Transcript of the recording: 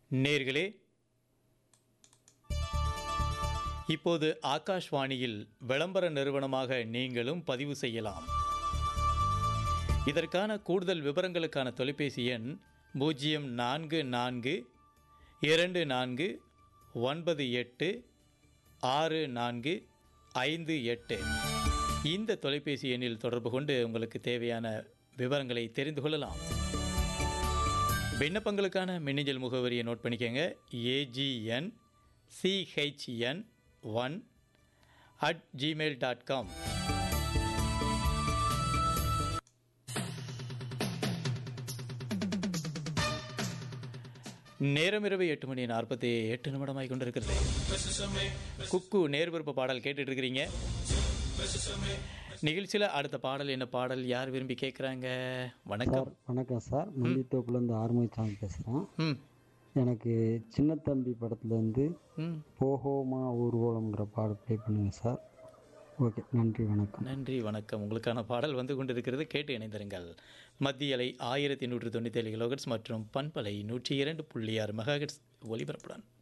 நேர்களே இப்போது ஆகாஷ்வாணியில் விளம்பர நிறுவனமாக நீங்களும் பதிவு செய்யலாம் இதற்கான கூடுதல் விவரங்களுக்கான தொலைபேசி எண் பூஜ்ஜியம் நான்கு நான்கு இரண்டு நான்கு ஒன்பது எட்டு ஆறு நான்கு ஐந்து எட்டு இந்த தொலைபேசி எண்ணில் தொடர்பு கொண்டு உங்களுக்கு தேவையான விவரங்களை தெரிந்து கொள்ளலாம் விண்ணப்பங்களுக்கான மின்னஞ்சல் முகவரியை நோட் பண்ணிக்கோங்க AGN CHN one at Gmail dot com நேரம் இரவு எட்டு மணி நாற்பத்தி எட்டு நிமிடமாய் கொண்டிருக்கிறது குக்கு நேர்விருப்ப பாடல் கேட்டுட்டு இருக்கிறீங்க நிகழ்ச்சியில் அடுத்த பாடல் என்ன பாடல் யார் விரும்பி கேட்குறாங்க வணக்கம் சார் வணக்கம் சார் மல்லித்தோப்புலேருந்து ஆறுமுகசாமி பேசுகிறேன் ம் எனக்கு சின்ன தம்பி படத்துலேருந்து ம் போகோமா ஊர்வலம்ங்கிற பாடல் ப்ளே பண்ணுங்கள் சார் ஓகே நன்றி வணக்கம் நன்றி வணக்கம் உங்களுக்கான பாடல் வந்து கொண்டிருக்கிறது கேட்டு இணைந்திருங்கள் மத்திய அலை ஆயிரத்தி நூற்று தொண்ணூற்றி ஏழு கிலோகட்ஸ் மற்றும் பண்பலை நூற்றி இரண்டு புள்ளி ஆறு மெகாஹெட்ஸ் ஒலிபரப்புடன்